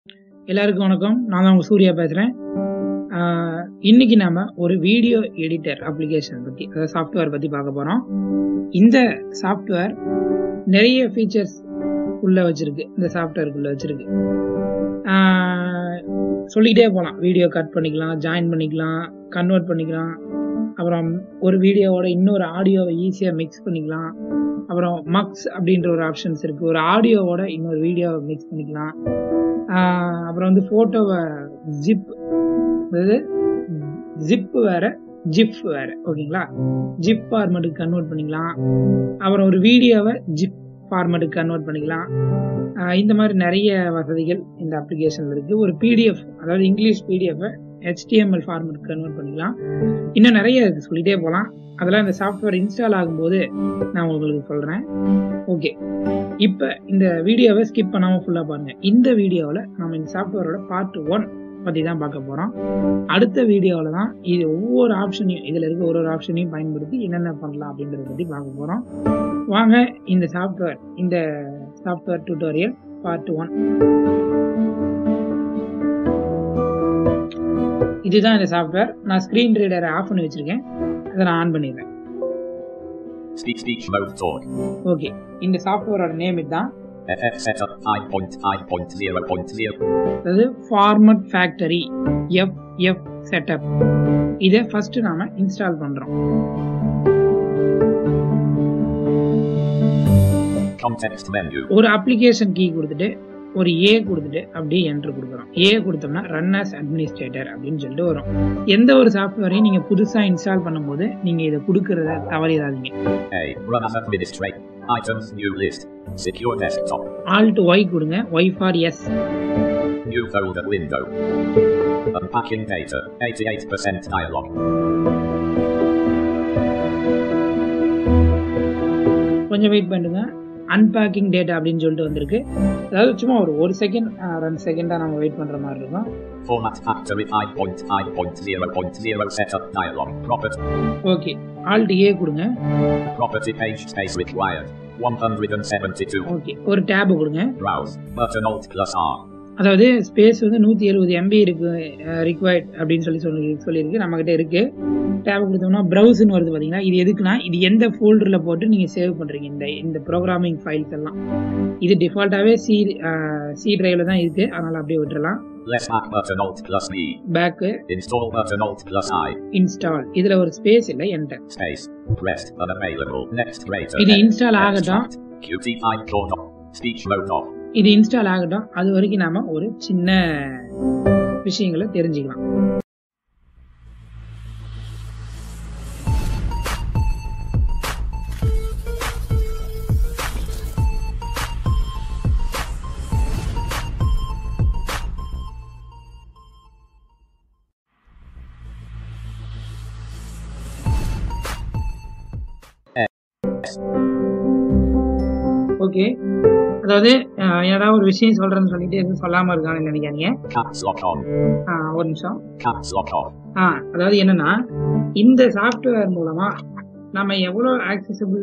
எல்லாருக்கும் வணக்கம் நான் தான் உங்கள் சூர்யா பேசுகிறேன் இன்னைக்கு நாம ஒரு வீடியோ எடிட்டர் அப்ளிகேஷன் பற்றி அதாவது சாஃப்ட்வேர் பற்றி பார்க்க போகிறோம் இந்த சாஃப்ட்வேர் நிறைய ஃபீச்சர்ஸ் உள்ள வச்சிருக்கு இந்த சாஃப்ட்வேருக்குள்ள வச்சிருக்கு ஆஹ் சொல்லிக்கிட்டே போகலாம் வீடியோ கட் பண்ணிக்கலாம் ஜாயின் பண்ணிக்கலாம் கன்வெர்ட் பண்ணிக்கலாம் அப்புறம் ஒரு வீடியோவோட இன்னொரு ஆடியோவை ஈஸியாக மிக்ஸ் பண்ணிக்கலாம் அப்புறம் மக்ஸ் அப்படின்ற ஒரு ஆப்ஷன்ஸ் இருக்குது ஒரு ஆடியோவோட இன்னொரு வீடியோவை மிக்ஸ் பண்ணிக்கலாம் ஆஹ் அப்புறம் வந்து ஃபோட்டோவை ஜிப் அதாவது ஜிப் வேற ஜிப் வேற ஓகேங்களா ஜிப் ஃபார்மேட்டுக்கு கன்வெர்ட் பண்ணிக்கலாம் அப்புறம் ஒரு வீடியோவை ஜிப் ஃபார்மேட்டுக்கு கன்வெர்ட் பண்ணிக்கலாம் ஆஹ் இந்த மாதிரி நிறைய வசதிகள் இந்த அப்ளிகேஷனில் இருக்குது ஒரு பிடிஎஃப் அதாவது இங்கிலீஷ் பிடிஎஃபை ஹெச்டிஎம்எல் ஃபார்மேட் கன்வெர்ட் பண்ணிக்கலாம் இன்னும் நிறைய இருக்கு சொல்லிட்டே போகலாம் அதெல்லாம் இந்த சாஃப்ட்வேர் இன்ஸ்டால் ஆகும்போது நான் உங்களுக்கு சொல்கிறேன் ஓகே இப்போ இந்த வீடியோவை ஸ்கிப் பண்ணாமல் ஃபுல்லாக பாருங்கள் இந்த வீடியோவில் நம்ம இந்த சாஃப்ட்வேரோட பார்ட் ஒன் பற்றி தான் பார்க்க போகிறோம் அடுத்த வீடியோவில் தான் இது ஒவ்வொரு ஆப்ஷனையும் இதில் இருக்க ஒரு ஒரு ஆப்ஷனையும் பயன்படுத்தி என்னென்ன பண்ணலாம் அப்படின்றத பற்றி பார்க்க போகிறோம் வாங்க இந்த சாஃப்ட்வேர் இந்த சாஃப்ட்வேர் டியூட்டோரியல் பார்ட் ஒன் இதுதான் இந்த சாஃப்ட்வேர் நான் ஸ்க்ரீன் ரீடரை ஆஃப் பண்ணி வச்சிருக்கேன் அதை நான் ஆன் பண்ணிடுறேன் Speech speech mode talk. Okay இந்த சாஃப்ட்வேரோட நேம் இதுதான் FF setup 5.5.0.0. அதாவது format factory F F setup இதை ஃபர்ஸ்ட் நாம இன்ஸ்டால் பண்றோம் Context menu. ஒரு அப்ளிகேஷன் கீ கொடுத்துட்டு ஒரு ஏ கொடுத்துட்டு அப்படியே என்ட்ரு கொடுக்குறோம் ஏ கொடுத்தோம்னா ரன் as அட்மினிஸ்ட்ரேட்டர் அப்படின்னு சொல்லிட்டு வரும் எந்த ஒரு சாஃப்ட்வேரையும் நீங்க புதுசா இன்ஸ்டால் பண்ணும்போது நீங்க இதை கொடுக்கறத தவறிடாதீங்க A. Run as administrator. Items new list. Secure desktop. Alt Y கொடுங்க Y for S New folder window. Unpacking data. 88% dialog. கொஞ்சம் வெயிட் பண்ணுங்க அன்பேக்கிங் டேட்டா அப்படின்னு சொல்லிட்டு வந்திருக்கு அதாவது சும்மா ஒரு ஒரு செகண்ட் ரெண்டு செகண்டா நம்ம வெயிட் பண்ற மாதிரி இருக்கும் Format factory 5.5.0.0 setup dialog. Property. Okay alt A கொடுங்க Property page space required. 172. Okay ஒரு டேப் கொடுங்க Browse. Button alt plus R. அதாவது ஸ்பேஸ் வந்து நூற்றி எழுபது எம்பி இருக்கு ரிக்வயர்ட் அப்படின்னு சொல்லி சொல்லி சொல்லியிருக்கு நம்மகிட்ட இருக்கு டேப் கொடுத்தோம்னா ப்ரௌஸ்னு வருது பார்த்தீங்கன்னா இது எதுக்குன்னா இது எந்த ஃபோல்டரில் போட்டு நீங்கள் சேவ் பண்ணுறீங்க இந்த இந்த ப்ரோக்ராமிங் ஃபைல்ஸ் எல்லாம் இது டிஃபால்ட்டாகவே சி சி டிரைவ்ல தான் இருக்கு அதனால அப்படியே விட்டுறலாம் Less back button alt plus V. Back Install button alt plus I. Install இதில் ஒரு ஸ்பேஸ் இல்லை enter Space. Pressed. Unavailable. Next greater. இது X. இன்ஸ்டால் ஆகட்டும் Extract. Qt5 code off. Speech mode off. இது இன்ஸ்டால் ஆகட்டும் அது வரைக்கும் நாம ஒரு சின்ன விஷயங்களை தெரிஞ்சுக்கலாம் ஓகே அதாவது அஹ், ஏதாவது ஒரு விஷயம் சொல்றேன்னு சொல்லிட்டு எதுவும் சொல்லாம இருக்கான்னு நினைக்காதீங்க Caps lock on. அஹ், ஒரு நிமிஷம் Caps lock off. ஆ அதாவது என்னன்னா இந்த சாஃப்ட்வேர் மூலமா நம்ம எவ்வளோ ஆக்சசபிள்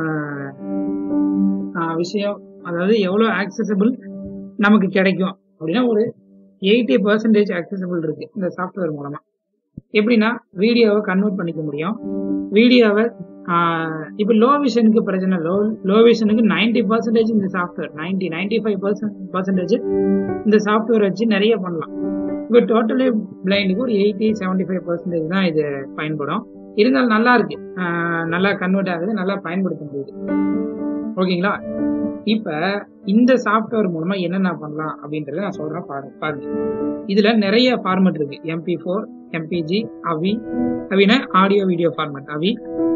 விஷயம் அதாவது எவ்வளோ ஆக்சசபிள் நமக்கு கிடைக்கும் அப்படின்னா ஒரு எயிட்டி பர்சன்டேஜ் ஆக்சசபிள் இருக்கு இந்த சாஃப்ட்வேர் மூலமா எப்படின்னா வீடியோவை கன்வெர்ட் பண்ணிக்க முடியும் வீடியோவை இப்போ லோ விஷனுக்கு பிரச்சனை லோ லோ விஷனுக்கு நைன்டி பர்சன்டேஜ் இந்த software ninety ninety five percent percentage இந்த சாஃப்ட்வேர் வச்சு நிறைய பண்ணலாம் இப்போ டோட்டலி பிளைண்டுக்கு ஒரு எயிட்டி செவன்டி ஃபைவ் பர்சன்டேஜ் தான் இது பயன்படும் இருந்தாலும் நல்லா இருக்கு ஆஹ் நல்லா கன்வெர்ட் ஆகுது நல்லா பயன்படுத்த முடியுது ஓகேங்களா இப்ப இந்த சாஃப்ட்வேர் மூலமா என்னென்ன பண்ணலாம் அப்படின்றத நான் சொல்றேன் பாருங்க பாருங்க இதுல நிறைய ஃபார்மேட் இருக்கு எம்பி ஃபோர் எம்பிஜி அவி அவினா audio video format AVI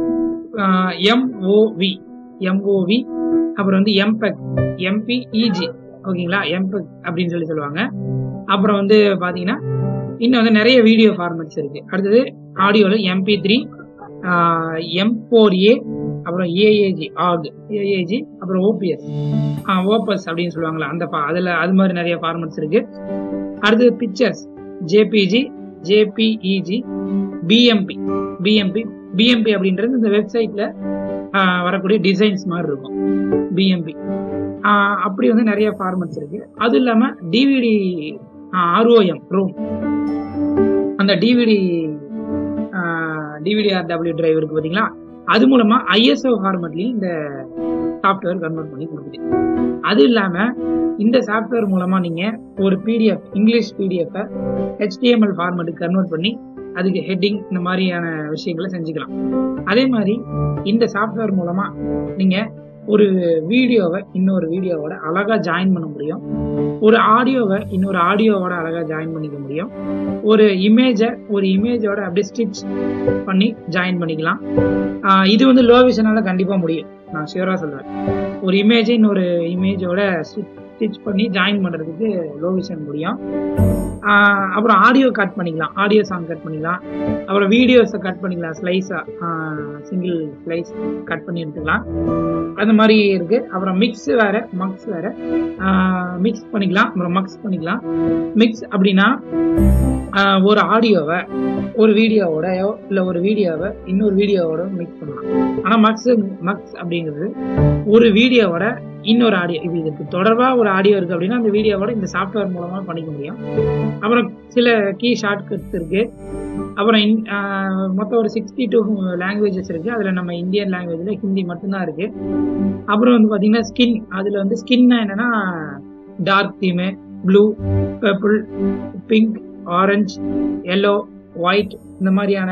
MOV MOV அப்புறம் வந்து எம்பெக் எம்பிஇஜி ஓகேங்களா எம்பெக் அப்படின்னு சொல்லி சொல்லுவாங்க அப்புறம் வந்து பாத்தீங்கன்னா இன்னும் வந்து நிறைய வீடியோ ஃபார்மேட்ஸ் இருக்கு அடுத்தது ஆடியோல MP three M four A அப்புறம் ஏஏஜி ஆக் ஏஏஜி அப்புறம் ஓபிஎஸ் ஓபஸ் அப்படின்னு சொல்லுவாங்களா அந்த fa- அதுல அது மாதிரி நிறைய ஃபார்மேட்ஸ் இருக்கு அடுத்தது pictures JPG JPEG BMP BMP BMP அப்படின்றது இந்த வெப்சைட்ல வரக்கூடிய டிசைன்ஸ் மாதிரி இருக்கும் பிஎம்பி அப்படி வந்து நிறைய ஃபார்மட்ஸ் இருக்கு அது இல்லாம டிவிடி ஆர்ஓஎம் ரூம் அந்த டிவிடி டிவிடிஆர் டபிள்யூ டிரைவ் இருக்கு பாத்தீங்களா அது மூலமா ஐஎஸ்ஓ ஃபார்மட்லயும் இந்த சாஃப்ட்வேர் கன்வெர்ட் பண்ணி கொடுக்குது அது இல்லாம இந்த சாஃப்ட்வேர் மூலமா நீங்க ஒரு பிடிஎஃப் இங்கிலீஷ் பிடிஎஃப் ஹெச்டிஎம்எல் ஃபார்மேட்டுக்கு கன்வெர்ட் பண்ணி அதுக்கு ஹெட்டிங் இந்த மாதிரியான விஷயங்களை செஞ்சுக்கலாம் அதே மாதிரி இந்த சாஃப்ட்வேர் மூலமா நீங்க ஒரு வீடியோவை இன்னொரு வீடியோவோட அழகா ஜாயின் பண்ண முடியும் ஒரு ஆடியோவை இன்னொரு ஆடியோவோட அழகா ஜாயின் பண்ணிக்க முடியும் ஒரு இமேஜை ஒரு இமேஜோட அப்படியே ஸ்டிச் பண்ணி ஜாயின் பண்ணிக்கலாம் ஆஹ் இது வந்து லோ விஷனால கண்டிப்பா முடியும் நான் ஷியூரா சொல்றேன் ஒரு இமேஜை இன்னொரு இமேஜோட ஸ்டிச் பண்ணி ஜாயின் பண்றதுக்கு லோ விஷன் முடியும் ஆஹ் அப்புறம் ஆடியோ கட் பண்ணிக்கலாம் ஆடியோ சாங் கட் பண்ணிக்கலாம் அப்புறம் வீடியோஸை கட் பண்ணிக்கலாம் ஸ்லைஸா சிங்கிள் ஸ்லைஸ் கட் பண்ணி எடுத்துக்கலாம் அந்த மாதிரி இருக்கு அப்புறம் மிக்ஸ் வேற மக்ஸ் வேற மிக்ஸ் பண்ணிக்கலாம் அப்புறம் மக்ஸ் பண்ணிக்கலாம் மிக்ஸ் அப்படின்னா ஆஹ் ஒரு ஆடியோவை ஒரு வீடியோவோடயோ இல்லை ஒரு வீடியோவை இன்னொரு வீடியோவோட மிக்ஸ் பண்ணலாம் ஆனால் மக்ஸ் மக்ஸ் அப்படிங்கிறது ஒரு வீடியோவோட இன்னொரு ஆடியோ இது இதுக்கு தொடர்பா ஒரு ஆடியோ இருக்கு அப்படின்னா அந்த வீடியோவோட இந்த சாஃப்ட்வேர் மூலமா பண்ணிக்க முடியும் அப்புறம் சில கீ ஷார்ட்கட்ஸ் இருக்கு அப்புறம் இன்- ஆஹ் மொத்தம் ஒரு சிக்ஸ்டி டூ லாங்குவேஜஸ் இருக்கு அதுல நம்ம இந்தியன் லாங்குவேஜ்ல ஹிந்தி மட்டும்தான் இருக்கு அப்புறம் வந்து பாத்தீங்கன்னா ஸ்கின் அதுல வந்து ஸ்கின்னா என்னன்னா dark theme blue purple pink orange yellow white இந்த மாதிரியான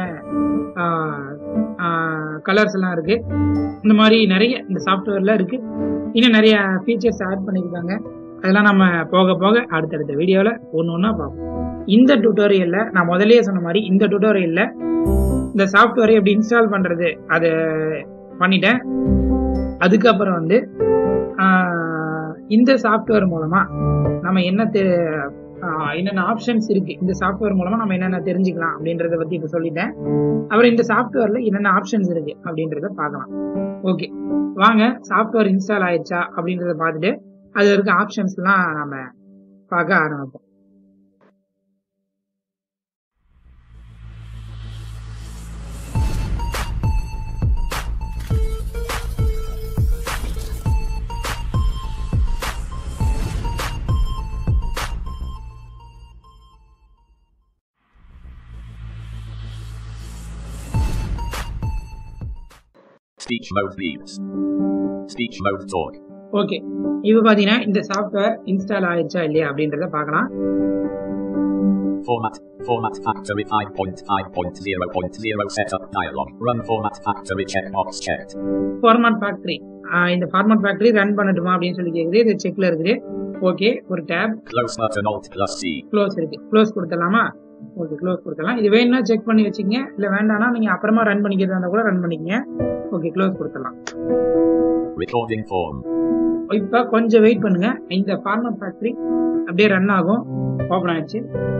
கலர்ஸ் எல்லாம் இருக்கு இந்த மாதிரி நிறைய இந்த சாஃப்ட்வேர்ல இருக்கு இன்னும் நிறைய ஃபீச்சர்ஸ் ஆட் பண்ணியிருக்காங்க அதெல்லாம் நம்ம போக போக அடுத்தடுத்த வீடியோவில் ஒன்று ஒன்றா பார்ப்போம் இந்த டுட்டோரியல்ல நான் முதல்லயே சொன்ன மாதிரி இந்த டுட்டோரியல்ல இந்த சாஃப்ட்வேரை எப்படி இன்ஸ்டால் பண்றது அதை பண்ணிட்டேன் அதுக்கப்புறம் வந்து ஆஹ், இந்த சாஃப்ட்வேர் மூலமா நம்ம என்ன தெ- ஆஹ், என்னென்ன ஆப்ஷன்ஸ் இருக்கு இந்த சாஃப்ட்வேர் மூலமா நம்ம என்னென்ன தெரிஞ்சுக்கலாம் அப்படின்றத பத்தி இப்ப சொல்லிட்டேன் அப்புறம் இந்த சாஃப்ட்வேர்ல என்னென்ன ஆப்ஷன்ஸ் இருக்கு அப்படின்றத பார்க்கலாம் ஓகே வாங்க சாஃப்ட்வேர் இன்ஸ்டால் ஆயிடுச்சா அப்படின்றத பார்த்துட்டு அதுல இருக்க ஆப்ஷன்ஸ் எல்லாம் நம்ம பார்க்க ஆரம்பிப்போம் Speech mode leaves. Speech mode talk. Okay இப்போ பாத்தீங்கன்னா இந்த சாஃப்ட்வேர் இன்ஸ்டால் ஆயிடுச்சா இல்லையா அப்படின்றத பார்க்கலாம் Format. Format factory 5.5.0.0 setup dialog. Run format factory checkbox checked. Format factory இந்த ஃபார்மாட் ஃபேக்டரி ரன் பண்ணட்டுமா அப்படின்னு சொல்லி கேக்குது இது செக்ல இருக்குது ஓகே ஒரு tab Close button Alt plus C. Close இருக்கு க்ளோஸ் கொடுத்துடலாமா ஓகே க்ளோஸ் கொடுத்துடலாம் இது வேணும்னா செக் பண்ணி வச்சுக்கங்க இல்ல வேண்டாம்னா நீங்க அப்புறமா ரன் பண்ணிக்கிறதா இருந்தா கூட ரன் பண்ணிக்கங்க ஓகே க்ளோஸ் கொடுத்துடலாம் Recording form. இப்ப கொஞ்சம் வெயிட் பண்ணுங்க இந்த ஃபார்மட் ஃபேக்டரி அப்படியே ரன் ஆகும் ஓபன் ஆயிடுச்சு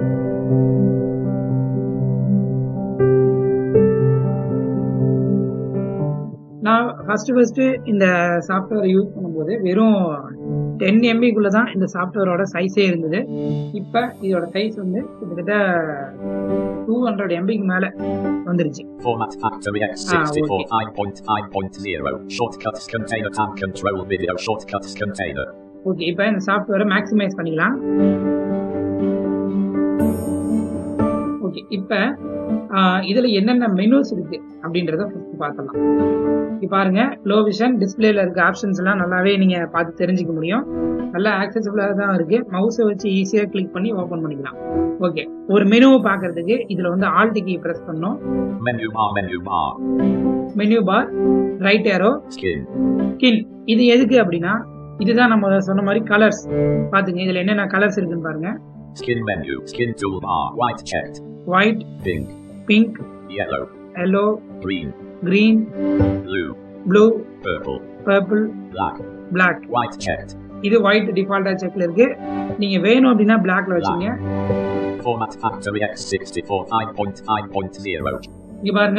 நான் ஃபர்ஸ்ட் ஃபர்ஸ்ட் இந்த சாஃப்ட்வேர் யூஸ் பண்ணும்போது வெறும் டென் எம்பிக்குள்ள தான் இந்த சாஃப்ட்வேரோட சைஸே இருந்தது இப்ப இதோட சைஸ் வந்து கிட்டத்தட்ட டூ ஹண்ட்ரட் எம்பிக்கு மேல வந்துருச்சு Format factory x64 5.5.0. Shortcuts container tab control video shortcuts container. Okay இப்போ இந்த சாஃப்ட்வேரை மேக்ஸிமைஸ் பண்ணிக்கலாம் ஓகே இப்போ இதுல என்னென்ன மெனுஸ் இருக்கு அப்படின்றத ஃபர்ஸ்ட் பார்க்கலாம் இங்க பாருங்க லோ விஷன் டிஸ்பிளேல இருக்க ஆப்ஷன்ஸ் எல்லாம் நல்லாவே நீங்க பார்த்து தெரிஞ்சுக்க முடியும் நல்லா ஆக்சசிபிளா தான் இருக்கு மவுஸை வச்சு ஈஸியா கிளிக் பண்ணி ஓபன் பண்ணிக்கலாம் ஓகே ஒரு மெனுவை பார்க்கிறதுக்கு இதுல வந்து ஆல்ட் கீ பிரஸ் பண்ணோம் Menu bar menu bar. Menu bar right arrow Skin. Skin இது எதுக்கு அப்படின்னா இதுதான் நம்ம சொன்ன மாதிரி கலர்ஸ் பாத்துங்க இதுல என்னென்ன கலர்ஸ் இருக்குன்னு பாருங்க Skin menu. Skin toolbar. White checked. White Pink. Pink Yellow. Yellow Green. Green Blue. Blue Purple. Purple Black. Black White checked. இது ஒயிட் டிஃபால்ட்டா செக்ல இருக்கு நீங்க வேணும் அப்படின்னா பிளாக்ல வச்சுங்க Format factory x64 5.5.0. இங்க பாருங்க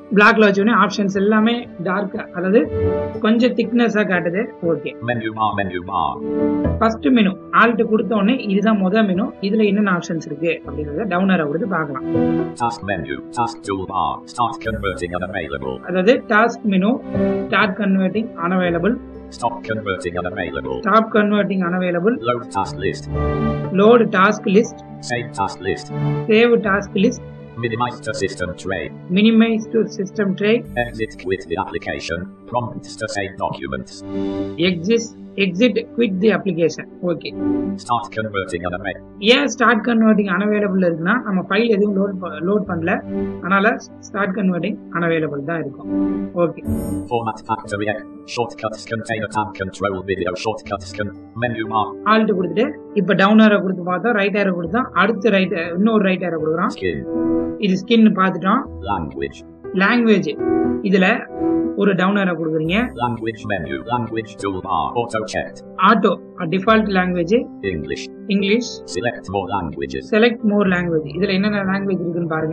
பிளாக்ல வச்சோடனே ஆப்ஷன்ஸ் எல்லாமே டார்க் அதாவது கொஞ்சம் திக்னஸா காட்டுது okay Menu bar, menu bar. First menu alt கொடுத்த உடனே இதுதான் முதல் மெனு இதுல என்னென்ன ஆப்ஷன்ஸ் இருக்கு அப்படிங்கறத டவுனரை கொடுத்து பார்க்கலாம் Task menu, task toolbar. Start converting unavailable. அதாவது task menu start converting unavailable Stop converting unavailable. Stop converting unavailable Load task list. Load task list Save task list. Save task list Minimize to system tray. Minimize to system tray Exit quit the application. Prompts to save documents. எக்ஸிஸ் exit quit the application okay Start converting unavailable. ஏன் start converting unavailable இருக்குன்னா நம்ம file எதுவும் load load பண்ணல அதனால start converting unavailable தான் இருக்கும் okay Format factory X. Shortcuts container tab control video shortcuts con menu bar. Alt கொடுத்துட்டு இப்ப டவுன் ஏரோ கொடுத்து பார்த்தோம் ரைட் ஏரோ கொடுத்தோம் அடுத்து ரைட் இன்னொரு ரைட் ஏரோ கொடுக்குறோம் Skin. இது ஸ்கின் பார்த்துட்டோம் Language. லாங்குவேஜ் இதுல ஒரு டவுன் ஏரோ கொடுக்குறீங்க Language menu. Language toolbar. Auto checked. Auto default language English. English Select more languages. Select more language இதுல என்னென்ன லாங்குவேஜ் இருக்குன்னு பாருங்க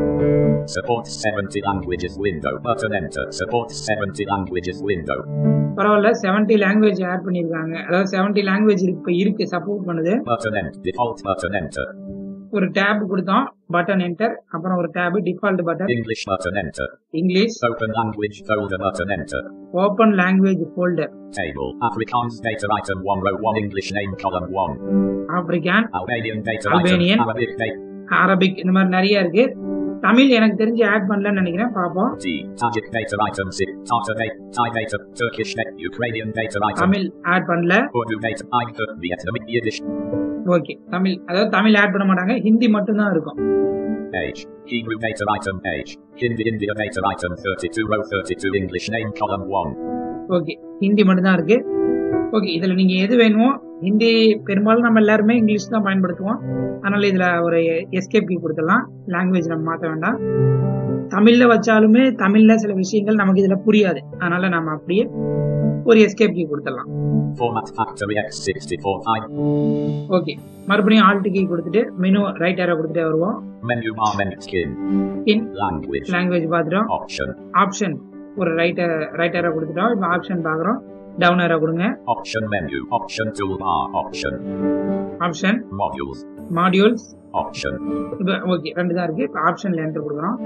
Support 70 languages window. Button enter. Support 70 languages window. பரவாயில்ல 70 language add பண்ணிருக்காங்க அதாவது 70 லாங்குவேஜ் இப்ப இருக்கு சப்போர்ட் பண்ணுது Button enter. Default button enter. ஒரு டேப் கொடுத்தோம் பட்டன் என்டர் அப்புறம் ஒரு tab default button English button enter. English Open language folder button enter. Open language folder Table. Afrikaans data item 1 row 1 English name column 1. Afrikaans Albanian data Albanian. item. Arabic data. Arabic இந்த மாதிரி நிறைய இருக்கு தமிழ் எனக்கு தெரிஞ்சு add பண்ணலன்னு நினைக்கிறேன் பாப்போம் T. Tajik data item 6. Tatar data. Thai data. Turkish data. Ukrainian data item. Tamil add பண்ணல Urdu data. Aiker. Vietnamese Yiddish. ஓகே தமிழ் அதாவது தமிழ் ஆட் பண்ண மாட்டாங்க ஹிந்தி மட்டும் தான் இருக்கும் Age. Hebrew data item age. Hindi India data item 32 row 32 English name column 1. Okay Hindi மட்டும் தான் இருக்கு ஓகே இதுல நீங்க எது வேணுமோ ஹிந்தி பெரும்பாலும் நம்ம எல்லாருமே இங்கிலீஷ் தான் பயன்படுத்துவோம் அதனால இதுல ஒரு எஸ்கேப் கீ கொடுத்துடலாம் லாங்குவேஜ் நம்ம மாத்த வேண்டாம் தமிழ்ல வச்சாலுமே தமிழ்ல சில விஷயங்கள் நமக்கு இதுல புரியாது அதனால நம்ம அப்படியே ஒரு எஸ்கேப் கீ கொடுத்துடலாம் Format factory X64 I. Okay மறுபடியும் ஆல்ட் கீ கொடுத்துட்டு மெனு ரைட் ஏரோ கொடுத்துட்டே வருவோம் Menu bar menu skin. இன் Language. லாங்குவேஜ் பார்த்துட்டோம் Option. ஆப்ஷன் ஒரு ரைட் ரைட் ஏரோ கொடுத்துட்டோம் இப்போ ஆப்ஷன் பார்க்குறோம் டவுன் ஏரோ கொடுங்க Option menu. Option toolbar. Option. Option Modules. Modules Option. இப்போ ஓகே ரெண்டு தான் இருக்கு இப்போ ஆப்ஷன்ல என்டர் கொடுக்குறோம்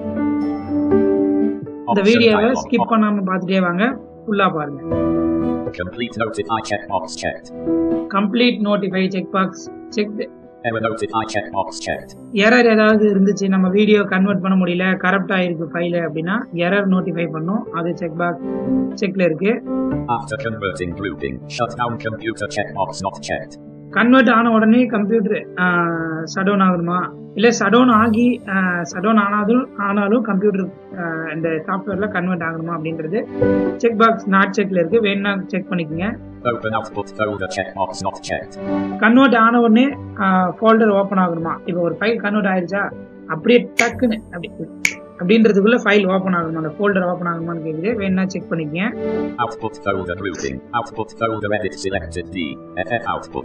இந்த Option வீடியோவை dialog ஸ்கிப் box. பண்ணாம பார்த்துட்டே வாங்க ஃபுல்லா பாருங்க Complete notify checkbox checked. Complete notify check box check Error notify checkbox checked. Error ஏதாவது இருந்துச்சு நம்ம வீடியோ கன்வெர்ட் பண்ண முடியல கரப்ட் ஆயிருக்கு ஃபைல் அப்படின்னா எரர் நோட்டிஃபை பண்ணும் அது செக் பாக்ஸ் செக்ல இருக்கு After converting grouping, shut down computer checkbox not checked. Convert ஆன உடனே கம்ப்யூட்டர் ஷடவுன் ஆகுமா இல்ல ஷடவுன் ஆகி ஷடவுன் ஆனாலும் ஆனாலும் கம்ப்யூட்டர் இந்த சாஃப்ட்வேர்ல கன்வெர்ட் ஆகணுமா அப்படின்றது செக் பாக்ஸ் நாட் செக்ல இருக்கு வேணா செக் பண்ணிக்கோங்க Open output folder checkbox not checked. Convert ஆன உடனே ஃபோல்டர் ஓபன் ஆகணுமா இப்போ ஒரு ஃபைல் கன்வெர்ட் ஆயிருச்சா அப்படியே டக்குன்னு அப்படி அப்படின்றதுக்குள்ள ஃபைல் ஓபன் ஆகணுமா அந்த ஃபோல்டர் ஓபன் ஆகுமான்னு கேக்குது வேணா செக் பண்ணிக்கங்க Output folder grouping. Output folder edit selected D. FF output.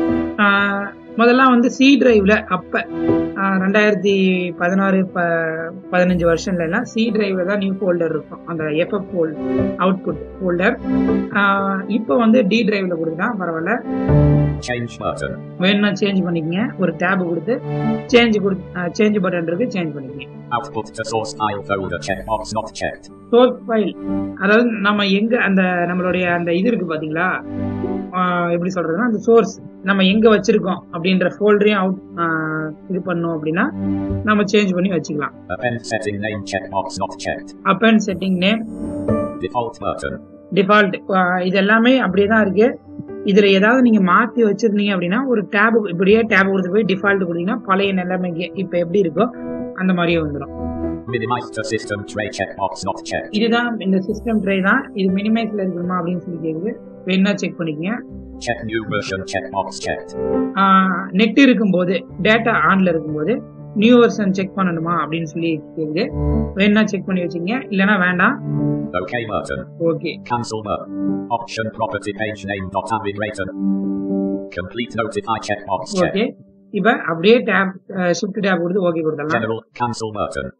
ஆஹ் முதல்ல வந்து சி டிரைவ்ல அப்ப ஆஹ் ரெண்டாயிரத்தி பதினாறு ப- பதினஞ்சு வருஷம்ல எல்லாம் சி டிரைவ்ல தான் நியூ ஃபோல்டர் இருக்கும் அந்த எஃப்எஃப் ஃபோல் அவுட்புட் ஃபோல்டர் இப்போ வந்து டி டிரைவ்ல கொடுத்தா பரவாயில்ல Change button. வேணும்னா சேஞ்ச் பண்ணிக்கங்க ஒரு டேப் கொடுத்து சேஞ்ச் கொடு சேஞ்ச் பட்டன் இருக்கு சேஞ்ச் பண்ணிக்கங்க Output to source file folder checkbox not checked. Source file அதாவது நம்ம எங்க அந்த நம்மளுடைய அந்த இது இருக்கு பாத்தீங்களா ஆஹ் எப்படி சொல்றதுன்னா அந்த சோர்ஸ் நம்ம எங்க வச்சிருக்கோம் அப்படின்ற ஃபோல்டரையும் அவுட் இது பண்ணோம் அப்படின்னா நம்ம சேஞ்ச் பண்ணி வச்சுக்கலாம் Append setting name checkbox not checked. அப்பன் setting name Default button. Default இது எல்லாமே அப்படியே தான் இருக்கு இதுல ஏதாவது நீங்க மாத்தி வச்சிருந்தீங்க அப்படின்னா ஒரு டேப் இப்படியே டேப் கொடுத்து போய் டிஃபால்ட் கொடுத்தீங்கன்னா பழைய நிலைமைக்கு இப்ப எப்படி இருக்கோ அந்த மாதிரியே வந்துடும் Minimize to system tray checkbox not checked. இதுதான் இந்த சிஸ்டம் ட்ரை தான் இது மினிமைஸ்ல இருக்கணுமா அப்படின்னு சொல்லி கேக்குது வேணா செக் பண்ணிக்கங்க Check new version checkbox checked. Net இருக்கும்போது டேட்டா ஆன்ல இருக்கும்போது நியூ வெர்ஷன் செக் பண்ணணுமா அப்படின்னு சொல்லி கேக்குது வேணா செக் பண்ணி வச்சுங்க இல்லனா வேண்டாம் OK button. Okay Cancel button. Option property page name dot aggregator. Complete notify checkbox checked. Okay இப்ப அப்படியே டேப் ஷிஃப்ட் டேப் கொடுத்து ஓகே கொடுத்துடலாம் General cancel button.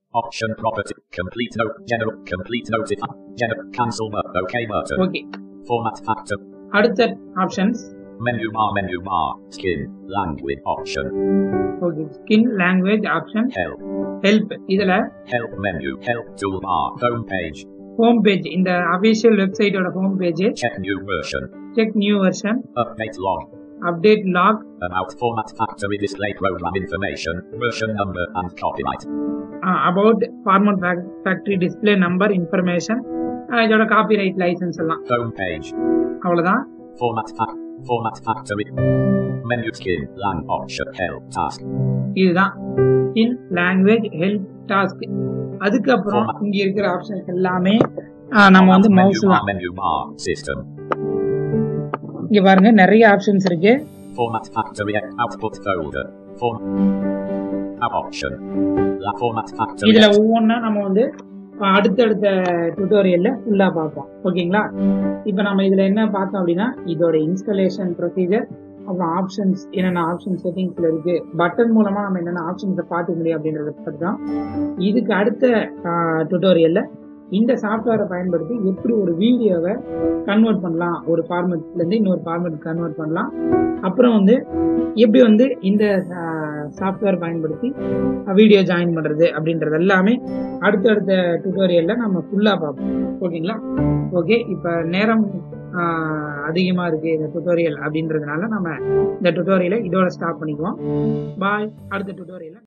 Option property. Complete note. General. Complete notify. General. Cancel. Mer- OK Merton. Okay Format factor. அடுத்த options Menu bar. Menu bar. Skin. Language option. Okay skin language option Help. Help இதுல Help menu. Help toolbar. Home page. Home page இந்த official வெப்சைட்டோட home page Check new version. Check new version Update log. Update log About format factory display program information. Version number and copyright. About format factory display number information இதோட copyright licence எல்லாம் Home page. அவ்வளவுதான் Format fac. Format factory. Menu skin. Lang option. Help task. இதுதான் இன் language help task அதுக்கப்புறம் இங்க இருக்கிற options எல்லாமே ஆ, நம்ம வந்து Format மவுஸ் menu bar. தான் Menu bar. System. இங்க பாருங்க நிறைய ஆப்ஷன்ஸ் இருக்கு Format factory output folder. Form. Tab option. La format factory. இதுல ஒவ்வொன்றா நம்ம வந்து அஹ், அடுத்தடுத்த டுட்டோரியல்ல ஃபுல்லா பார்ப்போம் ஓகேங்களா இப்போ நம்ம இதுல என்ன பார்த்தோம் அப்படின்னா இதோட இன்ஸ்டலேஷன் ப்ரொசீஜர் அப்புறம் ஆப்ஷன்ஸ் என்னென்ன ஆப்ஷன் செட்டிங்ஸ்ல இருக்கு பட்டன் மூலமா நம்ம என்னென்ன ஆப்ஷன்ஸை பார்த்துக்க முடியும் அப்படின்றத பத்தி தான் இதுக்கு அடுத்த டுட்டோரியல்ல இந்த சாஃப்ட்வேரை பயன்படுத்தி எப்படி ஒரு வீடியோவை கன்வெர்ட் பண்ணலாம் ஒரு ஃபார்மேட்ல இருந்து இன்னொரு ஃபார்மேட் கன்வெர்ட் பண்ணலாம் அப்புறம் வந்து எப்படி வந்து இந்த சாஃப்ட்வேர் பயன்படுத்தி வீடியோ ஜாயின் பண்றது அப்படின்றது எல்லாமே அடுத்தடுத்த டுட்டோரியல்ல நம்ம ஃபுல்லா பார்ப்போம் ஓகேங்களா ஓகே இப்ப நேரம் ஆஹ், அதிகமா இருக்கு இந்த டுட்டோரியல் அப்படின்றதுனால நம்ம இந்த டுட்டோரியலை இதோட ஸ்டாப் பண்ணிக்குவோம் பாய் அடுத்த டுட்டோரியல்ல